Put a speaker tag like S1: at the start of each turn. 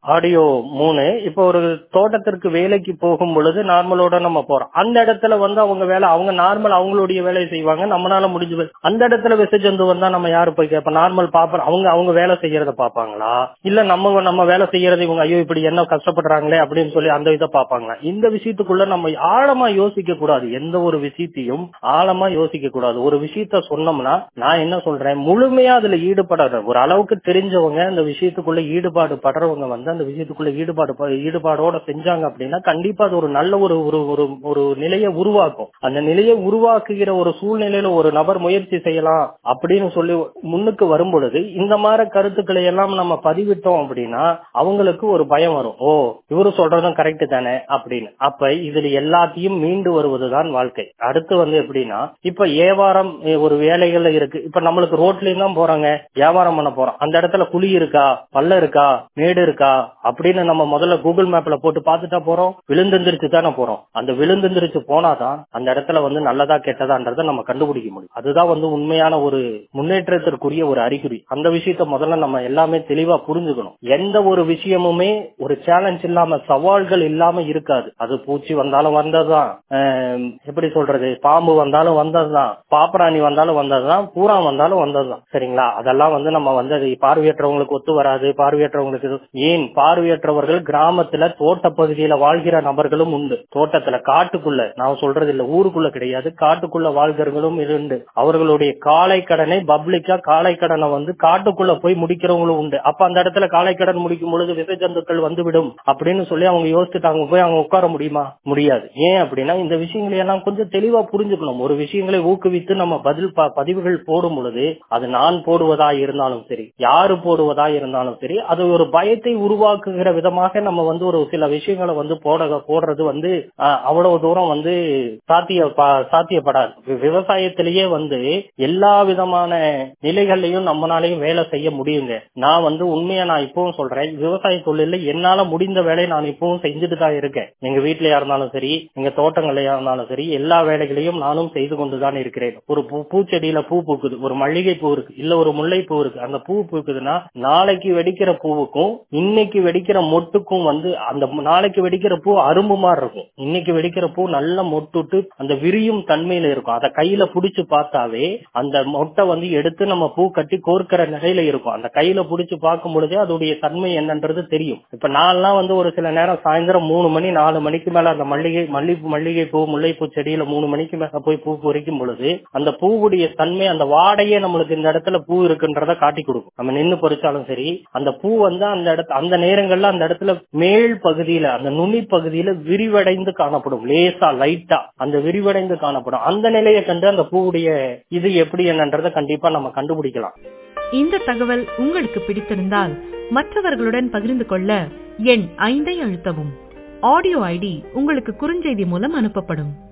S1: audio மூணு இப்போ ஒரு தோட்டத்திற்கு வேலைக்கு போகும் பொழுது நார்மலோட நம்ம போறோம் அந்த இடத்துல வந்து அவங்க வேலை அவங்க நார்மல் அவங்களுடைய வேலையை செய்வாங்க நம்மளால முடிஞ்சு போய்- அந்த இடத்துல விசஜந்து வந்தா நம்ம யாரு போய் கேட்போம் நார்மல் பாப்போம் அவங்க அவங்க வேலை செய்யறத பாப்பாங்களா இல்ல நம்ம நம்ம வேலை செய்யறது இவங்க ஐயோ இப்படி என்ன கஷ்டப்படுறாங்களே அப்படின்னு சொல்லி அந்த இதை பாப்பாங்களா இந்த விஷயத்துக்குள்ள நம்ம ஆழமா யோசிக்க கூடாது எந்த ஒரு விஷயத்தையும் ஆழமா யோசிக்க கூடாது ஒரு விஷயத்த சொன்னோம்னா நான் என்ன சொல்றேன் முழுமையா அதுல ஈடுபட ஒரு அளவுக்கு தெரிஞ்சவங்க அந்த விஷயத்துக்குள்ள ஈடுபாடு படுறவங்க வந்து அந்த விஷயத்துக்குள்ள ஈடுபாடு ப- ஈடுபாடோட செஞ்சாங்க அப்படின்னா கண்டிப்பா அது ஒரு நல்ல ஒரு ஒரு ஒரு ஒரு நிலையை உருவாக்கும் அந்த நிலையை உருவாக்குகிற ஒரு சூழ்நிலையில ஒரு நபர் முயற்சி செய்யலாம் அப்படின்னு சொல்லி முன்னுக்கு வரும் பொழுது இந்த மாதிரி கருத்துக்களை எல்லாம் நம்ம பதிவிட்டோம் அப்படின்னா அவங்களுக்கு ஒரு பயம் வரும் ஓ இவரு சொல்றதும் கரெக்ட் தானே அப்படின்னு அப்ப இதுல எல்லாத்தையும் மீண்டு வருவதுதான் வாழ்க்கை அடுத்து வந்து எப்படின்னா இப்ப வியாபாரம் அஹ், ஒரு வேலைகள்ல இருக்கு இப்ப நம்மளுக்கு ரோட்லயும் தான் போறாங்க வியாபாரம் பண்ண போறோம் அந்த இடத்துல குழி இருக்கா பள்ளம் இருக்கா மேடு இருக்கா அப்படின்னு நம்ம முதல்ல கூகுள் மேப்ல போட்டு பார்த்துட்டா போறோம் விழுந்தெந்திரிச்சு தானே போறோம் அந்த விழுந்தெந்திரிச்சு போனாதான் அந்த இடத்துல வந்து நல்லதா கெட்டதான்றதை நம்ம கண்டுபிடிக்க முடியும் அதுதான் வந்து உண்மையான ஒரு முன்னேற்றத்திற்குரிய ஒரு அறிகுறி அந்த விஷயத்த முதல்ல நம்ம எல்லாமே தெளிவா புரிஞ்சுக்கணும் எந்த ஒரு விஷயமுமே ஒரு சேலஞ்ச் இல்லாம சவால்கள் இல்லாம இருக்காது அது பூச்சி வந்தாலும் வந்ததுதான் ஆஹ் எப்படி சொல்றது பாம்பு வந்தாலும் வந்ததுதான் பாப்பராணி வந்தாலும் வந்ததுதான் பூரா வந்தாலும் வந்ததுதான் சரிங்களா அதெல்லாம் வந்து நம்ம வந்து அது பார்வையற்றவங்களுக்கு ஒத்து வராது பார்வையற்றவங்களுக்கு இது- ஏன் பார்வையற்றவர்கள் கிராமத்துல தோட்ட பகுதியில வாழ்கிற நபர்களும் உண்டு தோட்டத்துல காட்டுக்குள்ள நான் சொல்றது இல்ல ஊருக்குள்ள கிடையாது காட்டுக்குள்ள வாழ்கிறவங்களும் உண்டு அவர்களுடைய காலை கடனை பப்ளிக்கா காலை கடனை வந்து காட்டுக்குள்ள போய் முடிக்கிறவங்களும் உண்டு அப்ப அந்த இடத்துல காலை கடன் முடிக்கும் பொழுது விச ஜந்துக்கள் வந்துவிடும் அப்படின்னு சொல்லி அவங்க யோசிச்சுட்டாங்க போய் அவங்க உட்கார முடியுமா முடியாது ஏன் அப்படின்னா இந்த விஷயங்களை எல்லாம் கொஞ்சம் தெளிவா புரிஞ்சுக்கணும் ஒரு விஷயங்களை ஊக்குவித்து நம்ம பதில் ப- பதிவுகள் போடும் பொழுது அது நான் போடுவதா இருந்தாலும் சரி யாரு போடுவதா இருந்தாலும் சரி அது ஒரு பயத்தை உருவாக்குகிற விதமாக நம்ம வந்து ஒரு சில விஷயங்களை வந்து போட போடுறது வந்து ஆஹ், அவ்வளவு தூரம் வந்து சாத்திய ப- சாத்தியப்படாது வி- விவசாயத்திலேயே வந்து எல்லா விதமான நிலைகள்லயும் நம்மளாலையும் வேலை செய்ய முடியுங்க நான் வந்து உண்மையா நான் இப்பவும் சொல்றேன் விவசாய தொழில என்னால முடிந்த வேலையை நான் இப்பவும் செஞ்சுட்டு தான் இருக்கேன் எங்க வீட்லயா இருந்தாலும் சரி எங்க தோட்டங்கள்லயா இருந்தாலும் சரி எல்லா வேலைகளையும் நானும் செய்து கொண்டுதான் இருக்கிறேன் ஒரு பூ பூச்செடியில பூ பூக்குது ஒரு மல்லிகை பூ இருக்கு இல்ல ஒரு முல்லை பூ இருக்கு அந்த பூ பூக்குதுன்னா நாளைக்கு வெடிக்கிற பூவுக்கும் இன்னைக்கு வெடிக்கிற மொட்டுக்கும் வந்து அந்த மு- நாளைக்கு வெடிக்கிற பூ அரும்பு மாதிரி இருக்கும் இன்னைக்கு வெடிக்கிற பூ நல்ல மொட்டுட்டு அந்த விரியும் தன்மையில இருக்கும் அதை கையில புடிச்சு பார்த்தாவே அந்த மொட்டை வந்து எடுத்து நம்ம பூ கட்டி கோர்க்கிற நிலையில இருக்கும் அந்த கையில புடிச்சு பார்க்கும் பொழுதே அதோடைய தன்மை என்னன்றது தெரியும் இப்ப நான்லாம் வந்து ஒரு சில நேரம் சாயந்தரம் மூணு மணி நாலு மணிக்கு மேல அந்த மல்லிகை மல்லி மல்லிகை பூ முல்லைப்பூ செடியில மூணு மணிக்கு மேல போய் பூ பொறிக்கும் பொழுது அந்த பூவுடைய தன்மை அந்த வாடையே நம்மளுக்கு இந்த இடத்துல பூ இருக்குன்றத காட்டி கொடுக்கும் நம்ம நின்னு பறிச்சாலும் சரி அந்த பூ வந்து அந்த இடத்து அந்த நேரங்கள்ல அந்த இடத்துல மேல் பகுதியில அந்த நுனி பகுதியில விரிவடைந்து காணப்படும் லேசா லைட்டா அந்த விரிவடைந்து காணப்படும் அந்த நிலையை கண்டு அந்த பூவுடைய இது எப்படி என்னன்றதை கண்டிப்பா நம்ம கண்டுபிடிக்கலாம்
S2: இந்த தகவல் உங்களுக்கு பிடித்திருந்தால் மற்றவர்களுடன் பகிர்ந்து கொள்ள எண் ஐந்தை அழுத்தவும் ஆடியோ ஐடி உங்களுக்கு குறுஞ்செய்தி மூலம் அனுப்பப்படும்